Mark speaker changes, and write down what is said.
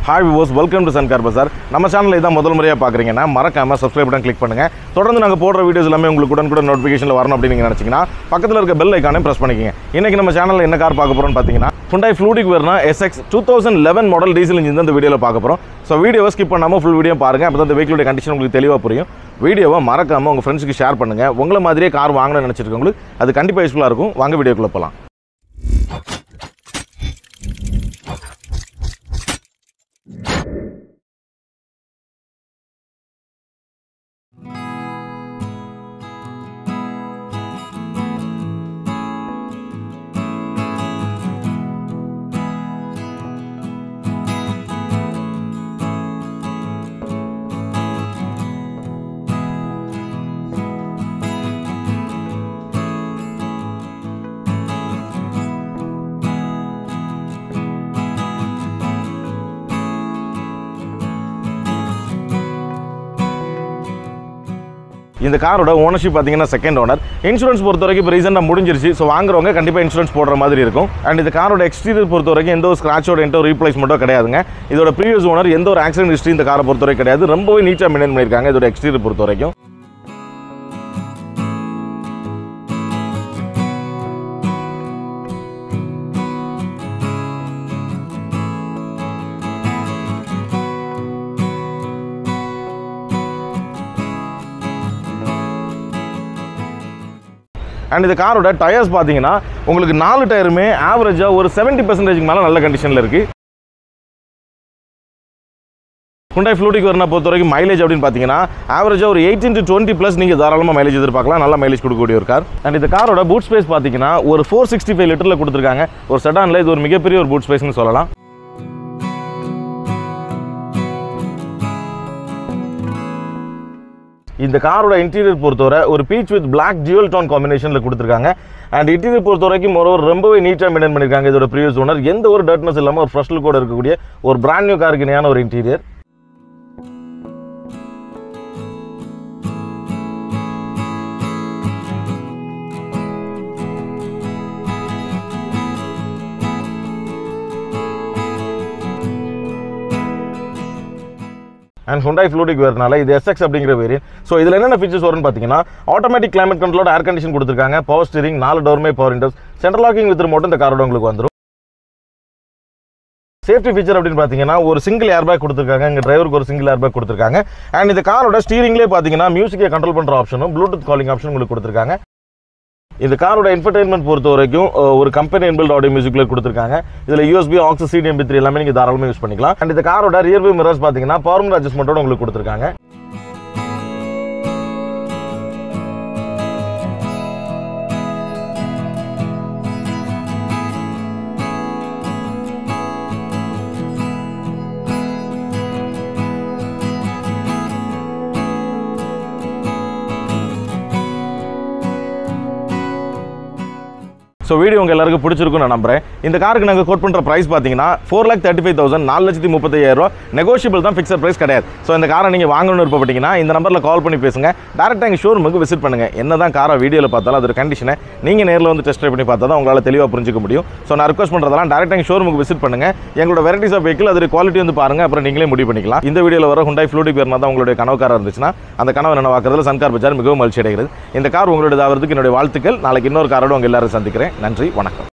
Speaker 1: hi viewers welcome to சன்கார் பசார் நம்ம சேனலில் இதான் முதல் முறையாக பார்க்குறீங்கன்னா மறக்காம சப்ஸ்கிரைப் பட்டன் கிளிக் பண்ணுங்க தொடர்ந்து நாங்கள் போடுற வீடியோஸ் எல்லாமே உங்களுக்கு உடனுக்குடன் நோட்டிஃபிகேஷனில் வரணும் அப்படின்னு நீங்கள் நினச்சிங்கன்னா பக்கத்தில் இருக்க பெல் ஐக்கானே ப்ரெஸ் பண்ணிக்கங்க இன்னைக்கு நம்ம சேனலில் என்ன கார் பார்க்க போகிறோம்னு பார்த்தீங்கன்னா Hyundai fluidic Verna SX two thousand eleven model diesel engine தான் இந்த வீடியோவில் பார்க்க போகிறோம் ஸோ வீடியோவை ஸ்கிப் பண்ணாமல் ஃபுல் வீடியோ பாருங்கள் அப்போ தான் இந்த வெஹிக்கிளுடைய கண்டிஷன் உங்களுக்கு தெளிவாக புரியும் வீடியோவை மறக்காமல் உங்கள் ஃப்ரெண்ட்ஸுக்கு ஷேர் பண்ணுங்கள் உங்களை மாதிரியே கார் வாங்கணும்னு நினச்சிருக்கவங்களுக்கு அது கண்டிப்பாக யூஸ்ஃபுல்லாக இருக்கும் வாங்க வீடியோக்குள்ளே போகலாம் இந்த காரோட ஓனர்ஷிப் பார்த்தீங்கன்னா செகண்ட் ஓனர் இன்சூரன்ஸ் பொறுத்த வரைக்கும் இப்போ ரீசெண்டாக முடிஞ்சிருச்சு ஸோ வாங்குறவங்க கண்டிப்பாக இன்சூரன்ஸ் போடுற மாதிரி இருக்கும் அண்ட் இந்த காரோட எக்ஸ்டீரியர் பொறுத்த வரைக்கும் எந்த ஒரு ஸ்க்ராச்சோட எந்த ஒரு ரீப்ளேஸ்மெண்ட்டோ கிடையாதுங்க இதோட ப்ரீவியஸ் ஓனர் எந்த ஒரு ஆக்சிடென்ட் ஹிஸ்ட்ரி இந்த காரை பொறுத்த வரைக்கும் கிடையாது ரொம்பவே நீட்டாக மெயின்டைன் பண்ணியிருக்காங்க இதோட எக்ஸ்டீரியர் பொறுத்த வரைக்கும் அண்ட் இந்த காரோட டயர்ஸ் பார்த்தீங்கன்னா உங்களுக்கு நாலு டயருமே ஆவரேஜாக ஒரு செவன்ட்டி பர்சன்டேஜ்க்கு மேலே நல்ல கண்டிஷனில் இருக்குது Hyundai ஃப்ளூட்டிக் வரனா பொறுத்த வரைக்கும் மைலேஜ் அப்படின்னு பார்த்தீங்கன்னா ஆவரேஜாக ஒரு எயிட்டின் டு டுவெண்ட்டி ப்ளஸ் நீங்கள் தாராளமாக மைலேஜ் எதிர்பார்க்கலாம் நல்ல மைலேஜ் கொடுக்கக்கூடிய ஒரு கார் அண்ட் இந்த காரோட பூட் ஸ்பேஸ் பார்த்தீங்கன்னா ஒரு ஃபோர் சிக்ஸ்டி ஃபைவ் லிட்டரில் கொடுத்துருக்காங்க ஒரு செடானில் இது ஒரு மிகப்பெரிய ஒரு பூட் ஸ்பேஸ்னு சொல்லலாம் இந்த காரோட இன்டீரியர் பொறுத்தவரை ஒரு peach with black dual tone காம்பினேஷனில் கொடுத்துருக்காங்க அண்ட் இன்டீரியர் பொறுத்த வரைக்கும் ஒரு ரொம்பவே நீட்டாக மெயின்டைன் பண்ணியிருக்காங்க இதோட ப்ரீவியஸ் ஓனர் எந்த ஒரு டர்ட்னஸ் இல்லாமல் ஒரு ஃப்ரெஷ் லுக்கோட இருக்கக்கூடிய ஒரு பிராண்ட் நியூ காருக்கு இணையான ஒரு இன்டீரியர் அண்ட் Hyundai ஃப்ளூடிக் வரனால இது எஸ்எக்ஸ் அப்படிங்கிற வேரியன்ட் ஸோ இதில் என்னென்ன ஃபீச்சர்ஸ் வரும்னு பார்த்தீங்கன்னா ஆட்டோமேட்டிக் கிளைமேட் கண்ட்ரோலோட ஏர் கண்டிஷன் கொடுத்துருக்காங்க பவர் ஸ்டீரிங் நாலு டோர்மே power windows central locking with remote இந்த காரோட உங்களுக்கு வந்துடும் சேஃப்டி ஃபீச்சர் அப்படின்னு பார்த்தீங்கன்னா ஒரு சிங்கிள் ஏர் பேக் கொடுத்துருக்காங்க இங்கே டிரைவருக்கு ஒரு சிங்கிள் ஏர் பேக் கொடுத்துருக்காங்க அண்ட் இந்த காரோட ஸ்டீரிங்லேயே பார்த்தீங்கன்னா மியூசிக்கை கண்ட்ரோல் பண்ணுற ஆப்ஷனும் ப்ளூடூத் காலிங் ஆப்ஷன் உங்களுக்கு கொடுத்துருக்காங்க இந்த காரோட என்டர்டைன்மெண்ட் பொறுத்த வரைக்கும் அஹ், ஒரு கம்பெனி இன்பில்ட் ஆடியோ மியூசிக்ல கொடுத்துருக்காங்க இதில் யூஎஸ்பி ஆக்ஸ் சிடிஎம்பி த்ரீ எல்லாமே நீங்கள் தாராளமாக யூஸ் பண்ணிக்கலாம் அண்ட் இந்த காரோட ரியர் வியூ மிரர்ஸ் பார்த்தீங்கன்னா பர்மனன்ட் அட்ஜஸ்ட்மெண்ட்டோட உங்களுக்கு கொடுத்துருக்காங்க ஸோ வீடியோ உங்கள் எல்லாருக்கும் பிடிச்சிருக்கும் நான் நம்புறேன் இந்த காருக்கு நாங்கள் கோட் பண்ணுற ப்ரைஸ் பார்த்தீங்கன்னா four lakh thirty five thousand நாலு லட்சத்தி முப்பத்தையாயிரம் நெகோஷியபிள் தான் ஃபிக்ஸட் ப்ரைஸ் கிடையாது ஸோ இந்த காரை நீங்கள் வாங்கணும்னு விருப்பப்பட்டீங்கன்னா இந்த நம்பரில் கால் பண்ணி பேசுங்க டேரெக்டாக எங்கள் ஷோரூமுக்கு விசிட் பண்ணுங்க என்ன தான் காரை வீடியோவில் பார்த்தாலும் அதோட கண்டிஷனை நீங்கள் நேரில் வந்து டெஸ்ட் ட்ரைவ் பண்ணி பார்த்தா தான் உங்களால் தெளிவாக புரிஞ்சுக்க முடியும் ஸோ நான் ரிக்வஸ்ட் பண்ணுறதெல்லாம் டேரெக்டாக எங்கள் ஷோரூமுக்கு விசிட் பண்ணுங்க எங்களோட வெரைட்டிஸ் ஆஃப் வெஹிக்கிள் அதோட குவாலிட்டி வந்து பாருங்க அப்புறம் நீங்களே முடிவு பண்ணிக்கலாம் இந்த வீடியோவில் வர Hyundai ஃப்ளூடிக் பேர் தான் உங்களுடைய கனவு காராக இருந்துச்சுன்னா அந்த கனவு நினைவாக்குறதுல சன்கார் பஜார் மிகவும் மகிழ்ச்சி அடைகிறது இந்த கார் உங்களுடைய ஆகிறதுக்கு என்னுடைய வாழ்த்துக்கள் நாளைக்கு இன்னொரு காரோட உங்கள் எல்லாரும் சந்திக்கிறேன் நன்றி வணக்கம்